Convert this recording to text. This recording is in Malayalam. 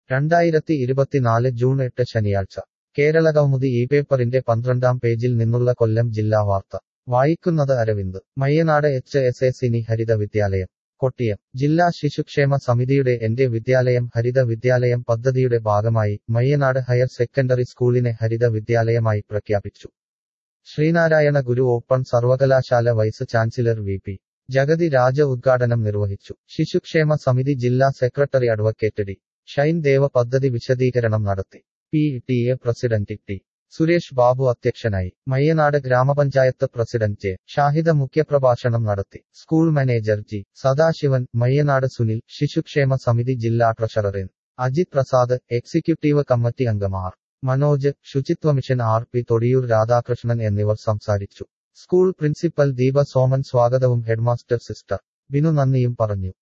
രണ്ടായിരത്തി ഇരുപത്തിനാല് ജൂൺ എട്ട് ശനിയാഴ്ച കേരളകൗമുദി ഈ പേപ്പറിന്റെ പന്ത്രണ്ടാം പേജിൽ നിന്നുള്ള കൊല്ലം ജില്ലാ വാർത്ത വായിക്കുന്നത് Aravind Mayyanad H S S ഇനി ഹരിത വിദ്യാലയം കൊട്ടിയം ജില്ലാ ശിശുക്ഷേമ സമിതിയുടെ എന്റെ വിദ്യാലയം ഹരിത വിദ്യാലയം പദ്ധതിയുടെ ഭാഗമായി മയ്യനാട് ഹയർ സെക്കൻഡറി സ്കൂളിനെ ഹരിത വിദ്യാലയമായി പ്രഖ്യാപിച്ചു ശ്രീനാരായണ ഗുരു ഓപ്പൺ സർവകലാശാല vice chancellor V P Jagathi Raja ഉദ്ഘാടനം നിർവഹിച്ചു ശിശുക്ഷേമ സമിതി ജില്ലാ സെക്രട്ടറി അഡ്വക്കേറ്റ് ഡി ഷൈൻ ദേവ പദ്ധതി വിശദീകരണം നടത്തി P T A president T Suresh Babu അധ്യക്ഷനായി മയ്യനാട് ഗ്രാമപഞ്ചായത്ത് പ്രസിഡന്റ് ജെ ഷാഹിദ മുഖ്യപ്രഭാഷണം നടത്തി school manager G Sadasivan Mayyanad Sunil ശിശുക്ഷേമ സമിതി ജില്ലാ treasurer N Ajith Prasad executive committee അംഗം ആർ മനോജ് ശുചിത്വ mission R P Thodiyoor Radhakrishnan എന്നിവർ സംസാരിച്ചു സ്കൂൾ പ്രിൻസിപ്പൽ ദീപ സോമൻ സ്വാഗതവും ഹെഡ്മാസ്റ്റർ സിസ്റ്റർ ബിനു നന്ദിയും പറഞ്ഞു